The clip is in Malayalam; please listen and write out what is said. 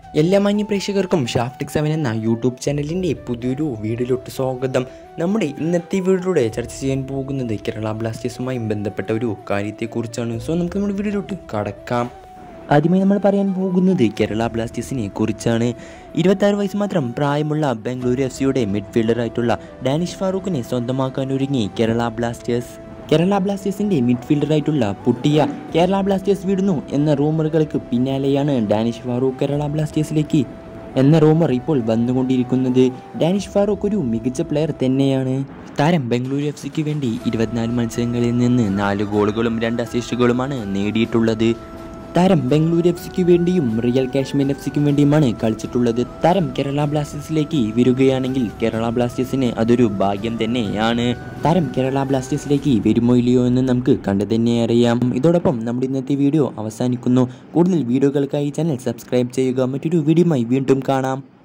എല്ലാ മാന്യ പ്രേക്ഷകർക്കും ഷാഫ്റ്റിക് സെവൻ എന്ന യൂട്യൂബ് ചാനലിൻ്റെ പുതിയൊരു വീഡിയോയിലോട്ട് സ്വാഗതം നമ്മുടെ ഇന്നത്തെ വീഡിയോയിലൂടെ ചർച്ച ചെയ്യാൻ പോകുന്നത് കേരള ബ്ലാസ്റ്റേഴ്സുമായി ബന്ധപ്പെട്ട ഒരു കാര്യത്തെക്കുറിച്ചാണ് സോ നമുക്ക് നമ്മുടെ വീഡിയോയിലോട്ട് കടക്കാം ആദ്യമായി നമ്മൾ പറയാൻ പോകുന്നത് കേരള ബ്ലാസ്റ്റേഴ്സിനെ കുറിച്ചാണ് ഇരുപത്താറ് വയസ്സ് മാത്രം പ്രായമുള്ള ബാംഗ്ലൂരു എഫ് സിയുടെ മിഡ്ഫീൽഡറായിട്ടുള്ള ഡാനിഷ് ഫാറൂഖിനെ സ്വന്തമാക്കാൻ ഒരുങ്ങി കേരള ബ്ലാസ്റ്റേഴ്സ് കേരള ബ്ലാസ്റ്റേഴ്സിന്റെ മിഡ്ഫീൽഡറായിട്ടുള്ള പുട്ടിയ കേരള ബ്ലാസ്റ്റേഴ്സ് വിടുന്നു എന്ന റൂമറുകൾക്ക് പിന്നാലെയാണ് ഡാനിഷ് ഫാറൂഖ് കേരള ബ്ലാസ്റ്റേഴ്സിലേക്ക് എന്ന റൂമർ ഇപ്പോൾ വന്നുകൊണ്ടിരിക്കുന്നത് ഡാനിഷ് ഫാറൂഖ് ഒരു മികച്ച പ്ലെയർ തന്നെയാണ് താരം ബംഗളൂരു എഫ് സിക്ക് വേണ്ടി ഇരുപത്തിനാല് മത്സരങ്ങളിൽ നിന്ന് നാല് ഗോളുകളും രണ്ട് അസിസ്റ്റുകളുമാണ് നേടിയിട്ടുള്ളത് താരം ബംഗളൂരു എഫ് സിക്ക് വേണ്ടിയും റിയൽ കാശ്മീർ എഫ് സിക്കും വേണ്ടിയുമാണ് കളിച്ചിട്ടുള്ളത് താരം കേരള ബ്ലാസ്റ്റേഴ്സിലേക്ക് വരികയാണെങ്കിൽ കേരള ബ്ലാസ്റ്റേഴ്സിന് അതൊരു ഭാഗ്യം തന്നെയാണ് താരം കേരള ബ്ലാസ്റ്റേഴ്സിലേക്ക് വരുമോ ഇല്ലയോ എന്ന് നമുക്ക് കണ്ടു തന്നെ അറിയാം ഇതോടൊപ്പം നമ്മുടെ ഇന്നത്തെ വീഡിയോ അവസാനിക്കുന്നു കൂടുതൽ വീഡിയോകൾക്കായി ചാനൽ സബ്സ്ക്രൈബ് ചെയ്യുക മറ്റൊരു വീഡിയോയുമായി വീണ്ടും കാണാം